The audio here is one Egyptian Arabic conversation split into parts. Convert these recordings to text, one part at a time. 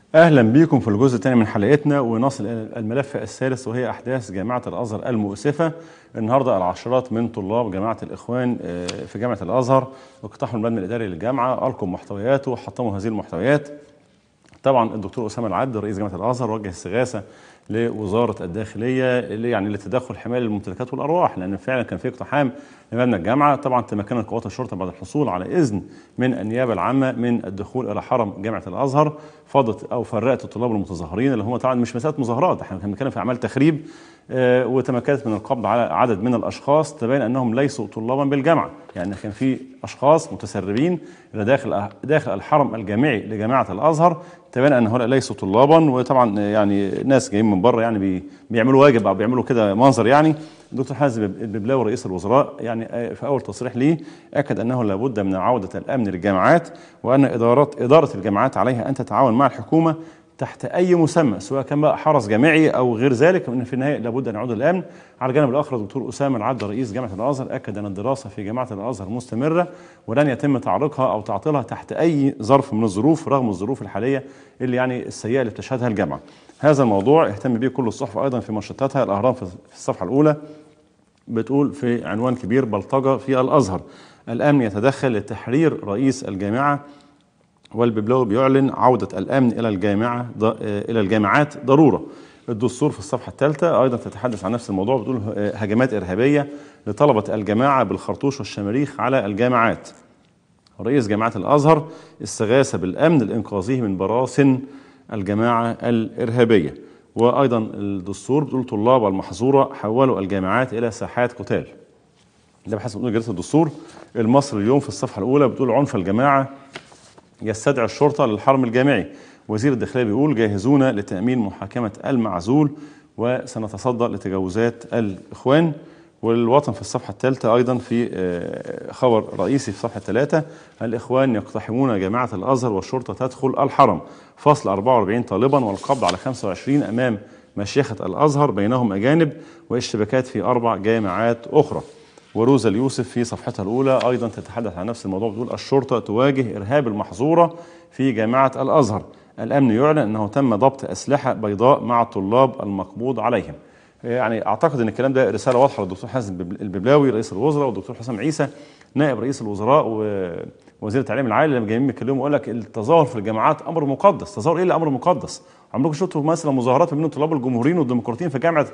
اهلا بيكم في الجزء الثاني من حلقتنا ونصل الى الملف الثالث وهي احداث جامعه الازهر المؤسفه النهارده العشرات من طلاب جامعه الاخوان آه، في جامعه الازهر اقتحموا المبنى الاداري للجامعه القوا محتوياته وحطموا هذه المحتويات طبعا الدكتور اسامه العبد رئيس جامعه الازهر وجه استغاثه لوزاره الداخليه اللي يعني لتدخل حمايه الممتلكات والارواح لان فعلا كان في اقتحام لمبنى الجامعه طبعا تمكنت قوات الشرطه بعد الحصول على اذن من النيابه العامه من الدخول الى حرم جامعه الازهر فضت او فرقت الطلاب المتظاهرين اللي هم طبعا مش مساله مظاهرات احنا بنتكلم في اعمال تخريب آه، وتمكنت من القبض على عدد من الاشخاص تبين انهم ليسوا طلابا بالجامعه يعني كان في اشخاص متسربين الى داخل داخل الحرم الجامعي لجامعه الازهر تبين ان هؤلاء ليسوا طلابا وطبعا يعني ناس جايين من بره يعني بي بيعملوا واجب او بيعملوا كده منظر يعني الدكتور حازم الببلاوي رئيس الوزراء يعني في اول تصريح ليه اكد انه لابد من عوده الامن للجامعات وان ادارات اداره الجامعات عليها ان تتعاون مع الحكومه تحت اي مسمى سواء كان بقى حرس جامعي او غير ذلك ان في النهايه لابد ان يعود الامن على الجانب الاخر الدكتور اسامه العبد رئيس جامعه الازهر اكد ان الدراسه في جامعه الازهر مستمره ولن يتم تعليقها او تعطيلها تحت اي ظرف من الظروف رغم الظروف الحاليه اللي يعني السيئه اللي بتشهدها الجامعه. هذا الموضوع اهتم به كل الصحف ايضا في منشطاتها الاهرام في الصفحه الاولى بتقول في عنوان كبير بلطجه في الازهر الامن يتدخل لتحرير رئيس الجامعه والببلاوي بيعلن عودة الأمن إلى الجامعة إلى الجامعات ضرورة. الدستور في الصفحة الثالثة أيضا تتحدث عن نفس الموضوع بتقول هجمات إرهابية لطلبة الجماعة بالخرطوش والشماريخ على الجامعات. رئيس جامعة الأزهر استغاثة بالأمن لإنقاذه من براثن الجماعة الإرهابية. وأيضا الدستور بتقول طلاب المحظورة حولوا الجامعات إلى ساحات قتال. ده بحسب جريدة الدستور المصري اليوم في الصفحة الأولى بتقول عنف الجماعة يستدعي الشرطة للحرم الجامعي وزير الداخلية بيقول جاهزون لتأمين محاكمة المعزول وسنتصدى لتجاوزات الإخوان والوطن في الصفحة الثالثة أيضا في خبر رئيسي في صفحة ثلاثة الإخوان يقتحمون جامعة الأزهر والشرطة تدخل الحرم فصل 44 طالبا والقبض على 25 أمام مشيخة الأزهر بينهم أجانب واشتباكات في أربع جامعات أخرى وروزا اليوسف في صفحتها الأولى أيضا تتحدث عن نفس الموضوع بتقول الشرطة تواجه إرهاب المحظورة في جامعة الأزهر الأمن يعلن أنه تم ضبط أسلحة بيضاء مع الطلاب المقبوض عليهم يعني أعتقد أن الكلام ده رسالة واضحة للدكتور حازم الببلاوي رئيس الوزراء والدكتور حسام عيسى نائب رئيس الوزراء ووزير التعليم العالي لما جايين بيتكلموا يقول لك التظاهر في الجامعات امر مقدس، تظاهر ايه اللي امر مقدس؟ عمركم شفتوا مثلا مظاهرات ما بين الطلاب الجمهوريين والديمقراطيين في جامعه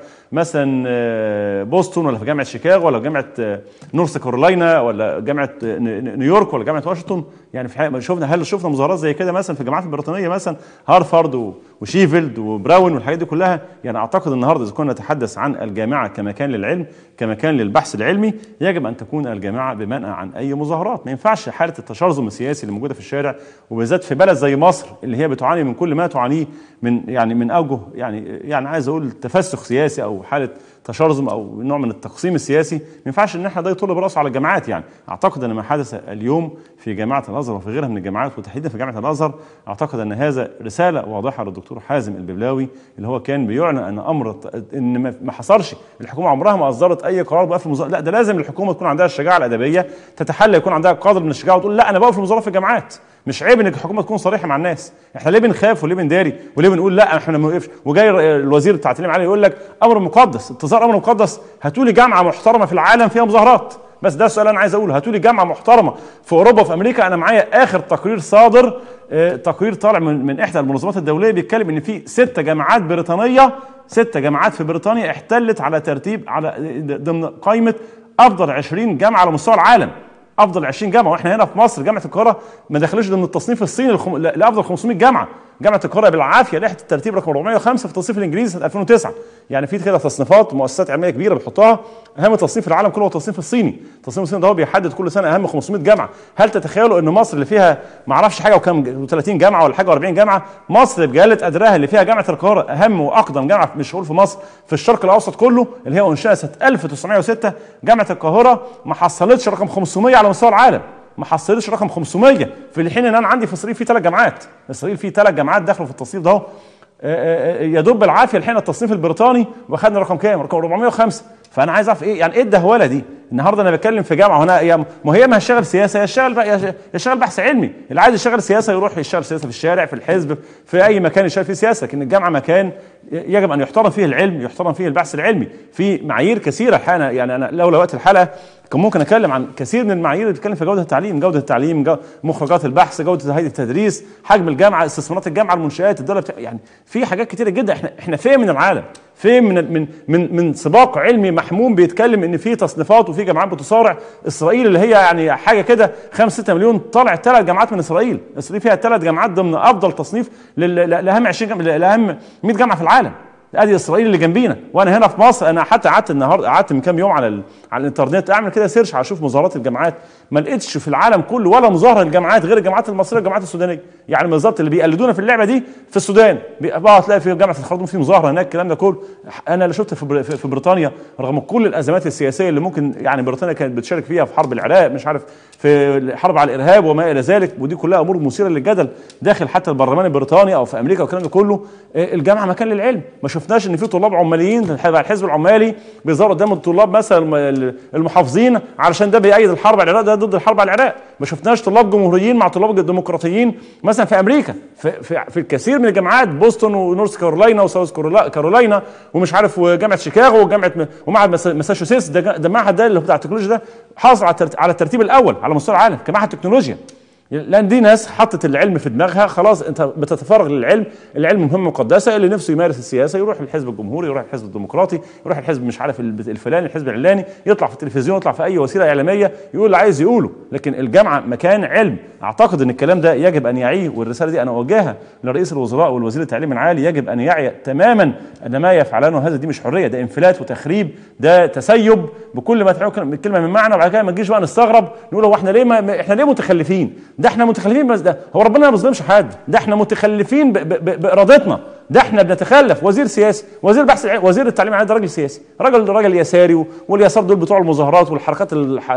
مثلا بوسطن ولا في جامعه شيكاغو ولا جامعه نورث كارولاينا ولا جامعه نيويورك ولا جامعه واشنطن يعني في شفنا هل شفنا مظاهرات زي كده مثلا في الجامعات البريطانيه مثلا هارفارد وشيفيلد وبراون والحاجات دي كلها يعني اعتقد النهارده اذا كنا نتحدث عن الجامعه كمكان للعلم كمكان للبحث العلمي يجب ان تكون الجامعه بمنأى عن اي مظاهرات ما ينفعش حاله التشرذم السياسي اللي موجوده في الشارع وبالذات في بلد زي مصر اللي هي بتعاني من كل ما تعانيه من يعني من اوجه يعني يعني عايز اقول تفسخ سياسي او حاله تشرذم او نوع من التقسيم السياسي ما ينفعش ان احنا ده يطل براسه على الجامعات يعني اعتقد ان ما حدث اليوم في جامعه الازهر وفي غيرها من الجامعات وتحديدا في جامعه الازهر اعتقد ان هذا رساله واضحه للدكتور حازم الببلاوي اللي هو كان بيعلن ان امر ان ما حصلش الحكومه عمرها ما اصدرت اي قرار بقفل المظاهرات لا ده لازم الحكومه تكون عندها الشجاعه الادبيه تتحلى يكون عندها قدر من الشجاعه وتقول لا انا بقف المظاهرات في الجامعات مش عيب ان الحكومه تكون صريحه مع الناس احنا ليه بنخاف وليه بنداري وليه بنقول لا احنا ما نوقفش وجاي الوزير بتاع التعليم العالي يقول لك امر مقدس انتظار امر مقدس هاتوا لي جامعه محترمه في العالم فيها مظاهرات بس ده السؤال انا عايز اقوله هاتوا لي جامعه محترمه في اوروبا وفي امريكا انا معايا اخر تقرير صادر اه تقرير طالع من, من احدى المنظمات الدوليه بيتكلم ان في ست جامعات بريطانيه ست جامعات في بريطانيا احتلت على ترتيب على ضمن قائمه افضل 20 جامعه على مستوى العالم افضل 20 جامعه واحنا هنا في مصر جامعه القاهره ما دخلوش ضمن التصنيف الصيني الخم... لافضل 500 جامعه جامعه القاهره بالعافيه لحقت الترتيب رقم 405 في التصنيف الانجليزي سنه 2009 يعني في كده تصنيفات ومؤسسات علميه كبيره بتحطها اهم تصنيف في العالم كله هو التصنيف الصيني التصنيف الصيني ده هو بيحدد كل سنه اهم 500 جامعه هل تتخيلوا ان مصر اللي فيها ما اعرفش حاجه وكام 30 جامعه ولا حاجه 40 جامعه مصر بجلاله قدرها اللي فيها جامعه القاهره اهم واقدم جامعه مش هقول في مصر في الشرق الاوسط كله اللي هي انشئت سنه 1906 جامعه القاهره ما حصلتش رقم 500 على مستوى العالم ما حصلتش رقم 500 في الحين ان انا عندي في اسرائيل في ثلاث جامعات اسرائيل في ثلاث جامعات دخلوا في التصنيف ده يا دوب بالعافيه الحين التصنيف البريطاني واخدنا رقم كام؟ رقم 405 فانا عايز اعرف ايه يعني ايه الدهوله دي النهارده انا بتكلم في جامعه هنا يا ما هي ما هشتغل سياسه يا اشتغل بقى يا يشتغل بحث علمي اللي عايز يشتغل سياسه يروح يشتغل سياسه في الشارع في الحزب في اي مكان يشتغل فيه سياسه لكن الجامعه مكان يجب ان يحترم فيه العلم يحترم فيه البحث العلمي في معايير كثيره الحقيقه يعني انا لولا وقت الحلقه كان ممكن اتكلم عن كثير من المعايير اللي بتتكلم في جوده التعليم جوده التعليم جو مخرجات البحث جوده هيئه التدريس حجم الجامعه استثمارات الجامعه المنشات الدوله بتاع يعني في حاجات كثيره جدا احنا احنا فين من العالم فين من من من من سباق علمي محموم بيتكلم ان في تصنيفات وفي جامعات بتصارع اسرائيل اللي هي يعني حاجه كده 5 6 مليون طلع ثلاث جامعات من اسرائيل اسرائيل فيها ثلاث جامعات ضمن افضل تصنيف لاهم 20 جامعه لاهم 100 جامعه في العالم ادي اسرائيل اللي جنبينا وانا هنا في مصر انا حتى قعدت النهارده قعدت من كام يوم على ال... على الانترنت اعمل كده سيرش على اشوف مظاهرات الجامعات ما لقيتش في العالم كله ولا مظاهره للجامعات غير الجامعات المصريه والجامعات السودانيه يعني بالظبط اللي بيقلدونا في اللعبه دي في السودان بقى تلاقي في جامعه الخرطوم في مظاهره هناك الكلام ده كله انا اللي شفت في, بر... في بريطانيا رغم كل الازمات السياسيه اللي ممكن يعني بريطانيا كانت بتشارك فيها في حرب العراق مش عارف في الحرب على الارهاب وما الى ذلك ودي كلها امور مثيره للجدل داخل حتى البرلمان البريطاني او في امريكا والكلام ده كله الجامعه مكان للعلم ما شفناش ان في طلاب عماليين الحزب العمالي بيظهروا قدام الطلاب مثلا المحافظين علشان ده بيأيد الحرب على العراق ده ضد الحرب على العراق ما شفناش طلاب جمهوريين مع طلاب الديمقراطيين مثلا في امريكا في, في, في الكثير من الجامعات بوسطن ونورث كارولاينا وساوث كارولاينا ومش عارف وجامعه شيكاغو وجامعه ومعهد ماساتشوستس ده, ده المعهد ده اللي بتاع التكنولوجيا ده حاصل على الترتيب الاول على مستوى العالم كمعهد تكنولوجيا لان دي ناس حطت العلم في دماغها خلاص انت بتتفرغ للعلم العلم مهمه مقدسه اللي نفسه يمارس السياسه يروح الحزب الجمهوري يروح الحزب الديمقراطي يروح الحزب مش عارف الفلاني الحزب العلاني يطلع في التلفزيون يطلع في اي وسيله اعلاميه يقول اللي عايز يقوله لكن الجامعه مكان علم اعتقد ان الكلام ده يجب ان يعيه والرساله دي انا اوجهها لرئيس الوزراء والوزير التعليم العالي يجب ان يعي تماما ان ما يفعلانه هذا دي مش حريه ده انفلات وتخريب ده تسيب بكل ما تحمل الكلمه من معنى وبعد كده ما تجيش بقى نستغرب نقول هو احنا ليه ما احنا ليه متخلفين ده احنا متخلفين بس ده هو ربنا ما بيظلمش حد ده احنا متخلفين ب ب بارادتنا ده احنا بنتخلف وزير سياسي وزير بحث وزير التعليم العالي ده راجل سياسي راجل راجل يساري واليسار دول بتوع المظاهرات والحركات الح...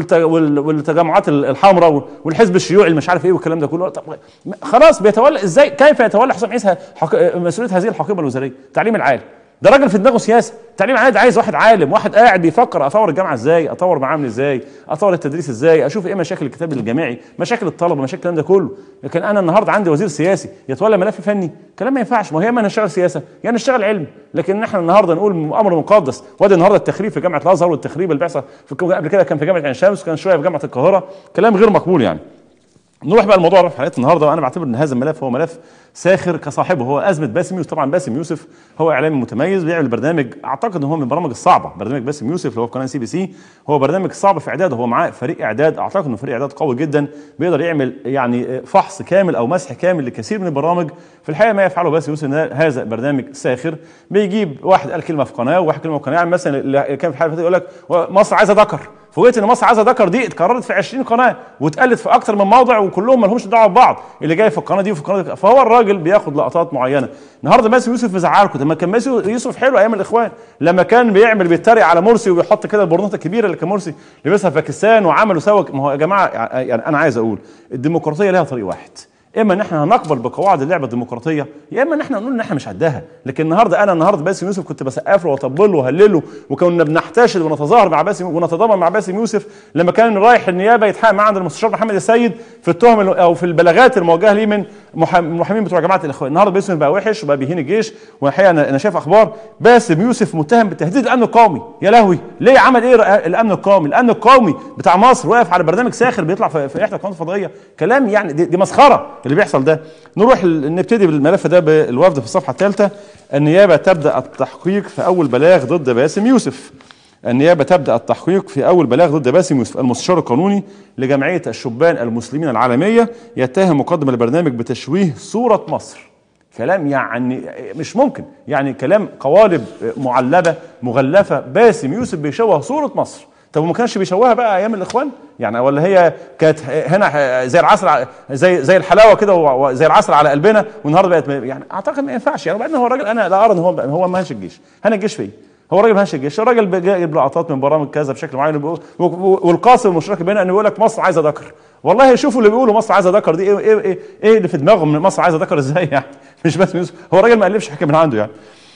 والتجمعات الحمراء والحزب الشيوعي اللي مش عارف ايه والكلام ده كله طب خلاص بيتولى ازاي كيف يتولى حسام عيسى حك... مسؤوليه هذه الحقيبه الوزاريه التعليم العالي ده راجل في دماغه سياسه التعليم العالي عايز واحد عالم واحد قاعد بيفكر اطور الجامعه ازاي اطور معامل ازاي اطور التدريس ازاي اشوف ايه مشاكل الكتاب الجامعي مشاكل الطلبه مشاكل الكلام ده كله لكن انا النهارده عندي وزير سياسي يتولى ملف فني كلام ما ينفعش ما هي اما نشتغل سياسه يا نشتغل علم لكن احنا النهارده نقول امر مقدس وادي النهارده التخريب في جامعه الازهر والتخريب اللي بيحصل قبل كده كان في جامعه عين شمس وكان شويه في جامعه القاهره كلام غير مقبول يعني نروح بقى الموضوع في حلقتنا النهارده وانا بعتبر ان هذا الملف هو ملف ساخر كصاحبه هو ازمه باسم يوسف طبعا باسم يوسف هو اعلامي متميز بيعمل برنامج اعتقد ان هو من البرامج الصعبه برنامج باسم يوسف اللي هو في قناه سي بي سي هو برنامج صعب في اعداده هو معاه فريق اعداد اعتقد انه فريق اعداد قوي جدا بيقدر يعمل يعني فحص كامل او مسح كامل لكثير من البرامج في الحقيقه ما يفعله باسم يوسف هذا برنامج ساخر بيجيب واحد قال كلمه في قناه وواحد كلمه في قناه يعني مثلا اللي كان في الحلقه يقول لك مصر عايزه ذكر فوجئت ان مصر عايزه ذكر دي اتكررت في 20 قناه واتقالت في اكتر من موضع وكلهم ما لهمش دعوه ببعض اللي جاي في القناه دي وفي القناه دي فهو الراجل بياخد لقطات معينه النهارده ماسي يوسف مزعلكم لما كان ماسي يوسف حلو ايام الاخوان لما كان بيعمل بيتريق على مرسي وبيحط كده البرنوته الكبيره اللي كان مرسي لبسها في باكستان وعمل وسوى ما هو يا جماعه يعني انا عايز اقول الديمقراطيه لها طريق واحد اما ان احنا هنقبل بقواعد اللعبه الديمقراطيه يا اما ان احنا نقول ان احنا مش قدها لكن النهارده انا النهارده باسم يوسف كنت بسقف له واطبل له وهلله وكنا بنحتشد ونتظاهر مع باسم ونتضامن مع باسم يوسف لما كان رايح النيابه يتحقق معاه عند المستشار محمد السيد في التهم او في البلاغات الموجهه ليه من المحامين بتوع جماعه الاخوان النهارده باسم بقى وحش وبقى بيهين الجيش والحقيقه انا انا شايف اخبار باسم يوسف متهم بتهديد الامن القومي يا لهوي ليه عمل ايه الامن القومي الامن القومي بتاع مصر واقف على برنامج ساخر بيطلع في, في احدى القنوات الفضائيه كلام يعني دي, دي مسخره اللي بيحصل ده نروح نبتدي بالملف ده بالوفد في الصفحه الثالثه النيابه تبدا التحقيق في اول بلاغ ضد باسم يوسف النيابه تبدا التحقيق في اول بلاغ ضد باسم يوسف المستشار القانوني لجمعيه الشبان المسلمين العالميه يتهم مقدم البرنامج بتشويه صوره مصر كلام يعني مش ممكن يعني كلام قوالب معلبه مغلفه باسم يوسف بيشوه صوره مصر طب وما كانش بيشوهها بقى ايام الاخوان يعني ولا هي كانت هنا زي العسل زي زي الحلاوه كده زي العسل على قلبنا والنهارده بقت يعني اعتقد ما ينفعش يعني وبعدين هو الراجل انا لا ارى ان هو هو ما هانش الجيش هان الجيش فيه هو راجل ما هانش الجيش الراجل جايب لقطات من برامج كذا بشكل معين والقاسم المشترك بيننا انه يقول لك مصر عايزه ذكر والله شوفوا اللي بيقولوا مصر عايزه ذكر دي ايه ايه ايه, إيه اللي في دماغهم من مصر عايزه ذكر ازاي يعني مش بس هو الراجل ما الفش حاجه من عنده يعني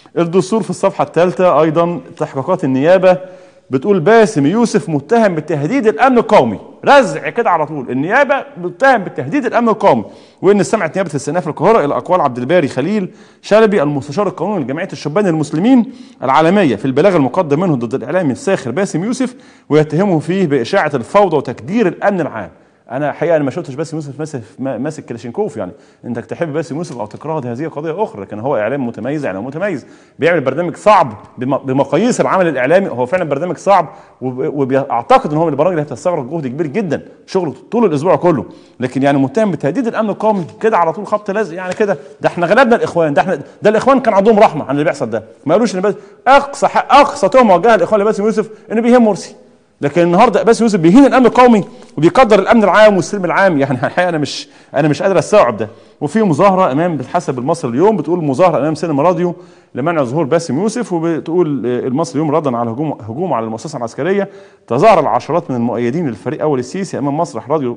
الدستور في الصفحه الثالثه ايضا تحقيقات النيابه بتقول باسم يوسف متهم بتهديد الامن القومي رزع كده على طول النيابه متهم بتهديد الامن القومي وان استمعت نيابه الاستئناف القاهره الى اقوال عبد الباري خليل شلبي المستشار القانوني لجمعيه الشبان المسلمين العالميه في البلاغ المقدم منه ضد الاعلامي الساخر باسم يوسف ويتهمه فيه باشاعه الفوضى وتكدير الامن العام انا حقيقه انا ما شفتش باسم يوسف ماسك ماسك كلاشينكوف يعني انك تحب باسم يوسف او تكرهه هذه قضيه اخرى لكن هو اعلام متميز اعلام متميز بيعمل برنامج صعب بمقاييس العمل الاعلامي هو فعلا برنامج صعب واعتقد ان هو من البرامج اللي هتستغرق جهد كبير جدا شغله طول الاسبوع كله لكن يعني متهم بتهديد الامن القومي كده على طول خبط لازق يعني كده ده احنا غلبنا الاخوان ده احنا ده الاخوان كان عندهم رحمه عن اللي بيحصل ده ما قالوش ان اقصى اقصى تهمه وجهها الاخوان لباسم يوسف انه بيهم مرسي لكن النهارده باسم يوسف بيهين الامن القومي وبيقدر الامن العام والسلم العام يعني الحقيقه انا مش انا مش قادر استوعب ده وفي مظاهره امام بحسب المصري اليوم بتقول مظاهره امام سينما راديو لمنع ظهور باسم يوسف وبتقول المصري اليوم ردا على هجوم هجوم على المؤسسه العسكريه تظاهر العشرات من المؤيدين للفريق اول السيسي امام مسرح راديو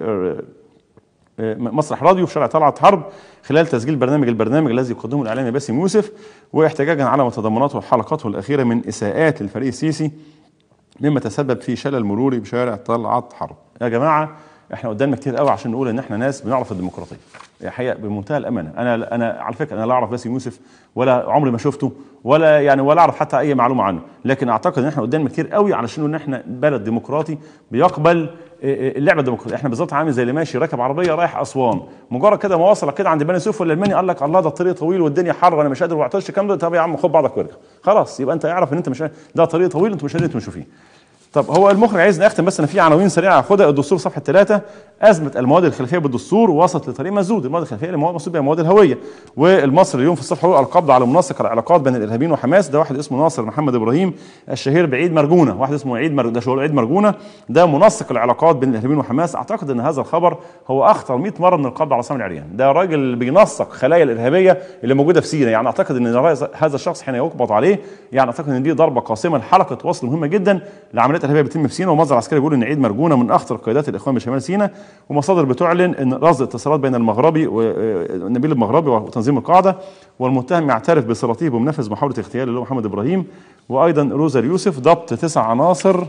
مسرح راديو في شارع طلعت حرب خلال تسجيل برنامج البرنامج الذي يقدمه الاعلامي باسم يوسف واحتجاجا على ما تضمنته حلقاته الاخيره من اساءات للفريق السيسي مما تسبب في شلل مروري بشارع طلعت حرب يا جماعه احنا قدامنا كتير قوي عشان نقول ان احنا ناس بنعرف الديمقراطيه الحقيقه بمنتهى الامانه انا انا على فكره انا لا اعرف باسم يوسف ولا عمري ما شفته ولا يعني ولا اعرف حتى اي معلومه عنه لكن اعتقد ان احنا قدامنا كتير قوي علشان ان احنا بلد ديمقراطي بيقبل اللعبه الديمقراطيه احنا بالظبط عامل زي اللي ماشي راكب عربيه رايح اسوان مجرد كده ما وصل كده عند بني سويف الالماني قال لك الله ده الطريق طويل والدنيا حر وانا مش قادر وعطش الكلام ده طب يا عم خد بعضك وارجع خلاص يبقى انت اعرف ان انت مش ده طريق طويل انتوا مش قادرين تمشوا فيه طب هو المخرج عايزني اختم بس انا في عناوين سريعه هاخدها الدستور صفحه ثلاثه ازمه المواد الخلفيه بالدستور وصلت لطريق مسدود المواد الخلفيه اللي مقصود بها مواد الهويه والمصري اليوم في الصفحه هو القبض على منسق العلاقات بين الارهابيين وحماس ده واحد اسمه ناصر محمد ابراهيم الشهير بعيد مرجونه واحد اسمه عيد مر... ده شغل عيد مرجونه ده منسق العلاقات بين الارهابيين وحماس اعتقد ان هذا الخبر هو اخطر 100 مره من القبض على سامي العريان ده راجل بينسق خلايا الارهابيه اللي موجوده في سيناء يعني اعتقد ان هذا الشخص حين يقبض عليه يعني اعتقد ان دي ضربه قاسمه لحلقه وصل مهمه جدا لعمليات ارهابيه بتتم في سيناء ومصدر عسكري بيقول ان عيد مرجونه من اخطر قيادات الاخوان بشمال سيناء ومصادر بتعلن ان رصد اتصالات بين المغربي ونبيل المغربي وتنظيم القاعده والمتهم يعترف بصلته بمنفذ محاوله اغتيال اللي هو محمد ابراهيم وايضا روزا يوسف ضبط تسع عناصر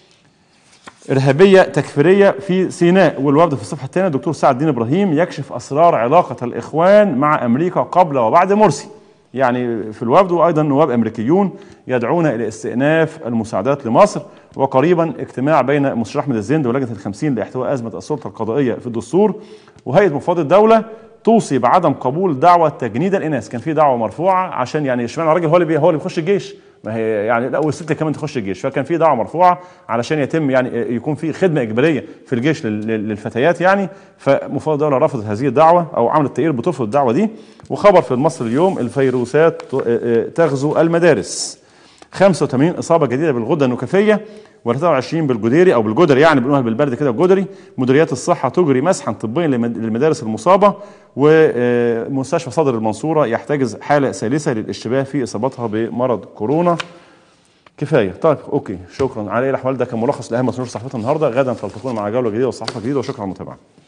إرهابية تكفيرية في سيناء والورد في الصفحة الثانية الدكتور سعد الدين إبراهيم يكشف أسرار علاقة الإخوان مع أمريكا قبل وبعد مرسي يعني في الوفد وايضا نواب امريكيون يدعون الى استئناف المساعدات لمصر وقريبا اجتماع بين مستشار احمد الزند ولجنه الخمسين لاحتواء ازمه السلطه القضائيه في الدستور وهيئه مفوض الدوله توصي بعدم قبول دعوه تجنيد الاناث كان في دعوه مرفوعه عشان يعني اشمعنى الراجل هو اللي بي هو اللي بيخش الجيش ما هي يعني لا والست كمان تخش الجيش فكان في دعوه مرفوعه علشان يتم يعني يكون في خدمه اجباريه في الجيش للفتيات يعني فمفوض الدوله رفضت هذه الدعوه او عملت تقرير بترفض الدعوه دي وخبر في المصري اليوم الفيروسات تغزو المدارس 85 اصابه جديده بالغده النكفيه و23 بالجديري او بالجدري يعني بنقولها بالبرد كده الجدري مديريات الصحه تجري مسحا طبيا للمدارس المصابه ومستشفى صدر المنصوره يحتجز حاله ثالثه للاشتباه في اصابتها بمرض كورونا كفايه طيب اوكي شكرا على اي الاحوال ده كان ملخص لاهم نشر صحفتنا النهارده غدا تلتقون مع جوله جديده وصحافه جديده وشكرا على المتابعه